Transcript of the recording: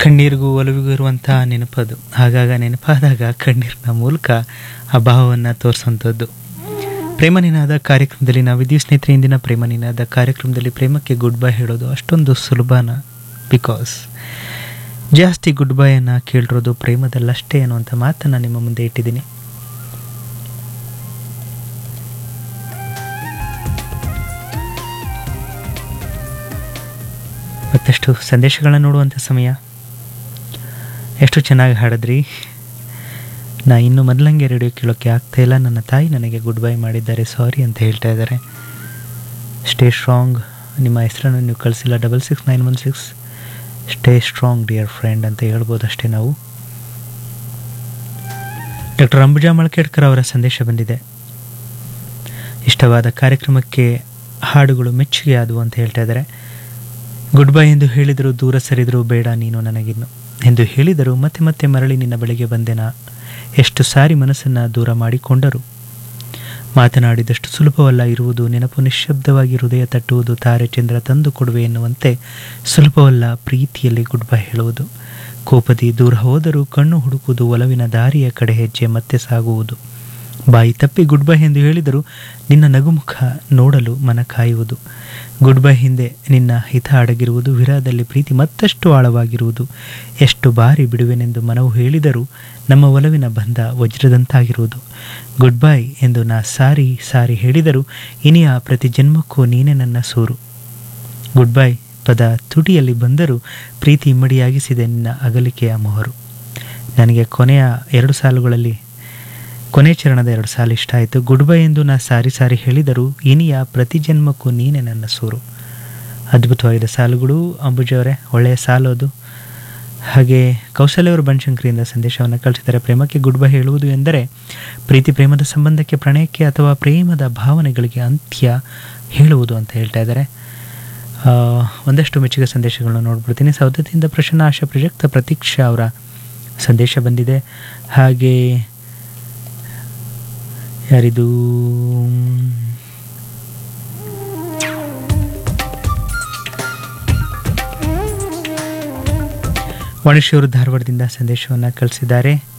ಕಣ್ಣೀರಿಗೂ ಒಲವಿಗೂ ಇರುವಂತಹ ನೆನಪದು ಆಗಾಗ ನೆನಪಾದಾಗ ಕಣ್ಣೀರಿನ ಮೂಲಕ ಆ ಭಾವವನ್ನು ತೋರಿಸುವಂಥದ್ದು ಪ್ರೇಮ ನಿನಾದ ಕಾರ್ಯಕ್ರಮದಲ್ಲಿ ನಾವಿದ್ದೀವಿ ಸ್ನೇಹಿತರೆ ಇಂದಿನ ಪ್ರೇಮ ನಿನಾದ ಕಾರ್ಯಕ್ರಮದಲ್ಲಿ ಪ್ರೇಮಕ್ಕೆ ಗುಡ್ ಬೈ ಹೇಳೋದು ಅಷ್ಟೊಂದು ಸುಲಭನ ಬಿಕಾಸ್ ಜಾಸ್ತಿ ಗುಡ್ ಬೈಯನ್ನು ಕೇಳಿರೋದು ಪ್ರೇಮದಲ್ಲಷ್ಟೇ ಅನ್ನುವಂಥ ಮಾತನ್ನು ನಿಮ್ಮ ಮುಂದೆ ಇಟ್ಟಿದ್ದೀನಿ ಮತ್ತಷ್ಟು ಸಂದೇಶಗಳನ್ನ ನೋಡುವಂಥ ಸಮಯ ಎಷ್ಟು ಚೆನ್ನಾಗಿ ಹಾಡಿದ್ರಿ ನಾ ಇನ್ನು ಮೊದಲಂಗೆ ರೇಡಿಯೋ ಕೇಳೋಕ್ಕೆ ಆಗ್ತಾ ಇಲ್ಲ ನನ್ನ ತಾಯಿ ನನಗೆ ಗುಡ್ ಬೈ ಮಾಡಿದ್ದಾರೆ ಸಾರಿ ಅಂತ ಹೇಳ್ತಾ ಇದ್ದಾರೆ ಸ್ಟೇ ಸ್ಟ್ರಾಂಗ್ ನಿಮ್ಮ ಹೆಸರನ್ನು ನೀವು ಕಳಿಸಿಲ್ಲ double six nine one six stay strong dear friend ಅಂತ ಹೇಳ್ಬೋದು ಅಷ್ಟೇ ನಾವು ಡಾಕ್ಟರ್ ಅಂಬುಜಾ ಮಳಕೇಡ್ಕರ್ ಅವರ ಸಂದೇಶ ಬಂದಿದೆ ಇಷ್ಟವಾದ ಕಾರ್ಯಕ್ರಮಕ್ಕೆ ಹಾಡುಗಳು ಮೆಚ್ಚುಗೆ ಆದವು ಅಂತ ಹೇಳ್ತಾ ಇದ್ದಾರೆ ಗುಡ್ ಬೈ ಎಂದು ಹೇಳಿದರು ದೂರ ಸರಿದರೂ ಬೇಡ ನೀನು ನನಗಿನ್ನು ಎಂದು ಹೇಳಿದರು ಮತ್ತೆ ಮತ್ತೆ ಮರಳಿ ನಿನ್ನ ಬಳಿಗೆ ಬಂದೆನಾ ಎಷ್ಟು ಸಾರಿ ಮನಸ್ಸನ್ನು ದೂರ ಮಾಡಿಕೊಂಡರು ಮಾತನಾಡಿದಷ್ಟು ಸುಲಭವಲ್ಲ ಇರುವುದು ನೆನಪು ನಿಶ್ಶಬ್ದವಾಗಿ ಹೃದಯ ತಟ್ಟುವುದು ತಾರೆ ಚಂದ್ರ ತಂದು ಕೊಡುವೆ ಎನ್ನುವಂತೆ ಸುಲಭವಲ್ಲ ಪ್ರೀತಿಯಲ್ಲಿ ಗುಡ್ ಬೈ ಹೇಳುವುದು ಕೋಪದಿ ದೂರ ಹೋದರೂ ಕಣ್ಣು ಹುಡುಕುವುದು ಒಲವಿನ ದಾರಿಯ ಕಡೆ ಹೆಜ್ಜೆ ಮತ್ತೆ ಸಾಗುವುದು ಬಾಯಿ ತಪ್ಪಿ ಗುಡ್ ಬೈ ಎಂದು ಹೇಳಿದರು ನಿನ್ನ ನಗುಮುಖ ನೋಡಲು ಮನ ಕಾಯುವುದು ಗುಡ್ ಬೈ ಹಿಂದೆ ನಿನ್ನ ಹಿತ ಅಡಗಿರುವುದು ವಿರಹದಲ್ಲಿ ಪ್ರೀತಿ ಮತ್ತಷ್ಟು ಆಳವಾಗಿರುವುದು ಎಷ್ಟು ಬಾರಿ ಬಿಡುವೆನೆಂದು ಮನವು ಹೇಳಿದರೂ ನಮ್ಮ ಒಲವಿನ ಬಂಧ ವಜ್ರದಂತಾಗಿರುವುದು ಗುಡ್ ಬೈ ಎಂದು ನಾ ಸಾರಿ ಸಾರಿ ಹೇಳಿದರು ಇನಿಯ ಪ್ರತಿ ಜನ್ಮಕ್ಕೂ ನೀನೇ ನನ್ನ ಸೂರು ಗುಡ್ ಬೈ ಪದ ತುಟಿಯಲ್ಲಿ ಬಂದರೂ ಪ್ರೀತಿ ಇಮ್ಮಡಿಯಾಗಿಸಿದೆ ನಿನ್ನ ಅಗಲಿಕೆಯ ಮೊಹರು ನನಗೆ ಕೊನೆಯ ಎರಡು ಸಾಲುಗಳಲ್ಲಿ ಕೊನೆ ಚರಣದ ಎರಡು ಸಾಲು ಇಷ್ಟ ಆಯಿತು ಗುಡ್ ಬೈ ಎಂದು ನಾ ಸಾರಿ ಸಾರಿ ಹೇಳಿದರು ಇನಿಯ ಪ್ರತಿ ಜನ್ಮಕ್ಕೂ ನೀನೇ ನನ್ನ ಸೂರು ಅದ್ಭುತವಾಗಿದೆ ಸಾಲುಗಳು ಅಂಬುಜವರೇ ಒಳ್ಳೆಯ ಸಾಲು ಅದು ಹಾಗೆ ಕೌಶಲ್ಯವರು ಬನಶಂಕರಿಯಿಂದ ಸಂದೇಶವನ್ನು ಕಳಿಸಿದ್ದಾರೆ ಪ್ರೇಮಕ್ಕೆ ಗುಡ್ ಬೈ ಹೇಳುವುದು ಎಂದರೆ ಪ್ರೀತಿ ಪ್ರೇಮದ ಸಂಬಂಧಕ್ಕೆ ಪ್ರಣಯಕ್ಕೆ ಅಥವಾ ಪ್ರೇಮದ ಭಾವನೆಗಳಿಗೆ ಅಂತ್ಯ ಹೇಳುವುದು ಅಂತ ಹೇಳ್ತಾ ಇದ್ದಾರೆ ಒಂದಷ್ಟು ಮೆಚ್ಚುಗೆ ಸಂದೇಶಗಳನ್ನು ನೋಡ್ಬಿಡ್ತೀನಿ ಸೌದತ್ತಿಯಿಂದ ಪ್ರಸನ್ನ ಆಶಾ ಪ್ರಜಕ್ತ ಪ್ರತೀಕ್ಷಾ ಅವರ ಸಂದೇಶ ಬಂದಿದೆ ಹಾಗೆ ಯಾರಿದು ವಾಣಿಶ್ಯವರು ಧಾರವಾಡದಿಂದ ಸಂದೇಶವನ್ನು ಕಳಿಸಿದ್ದಾರೆ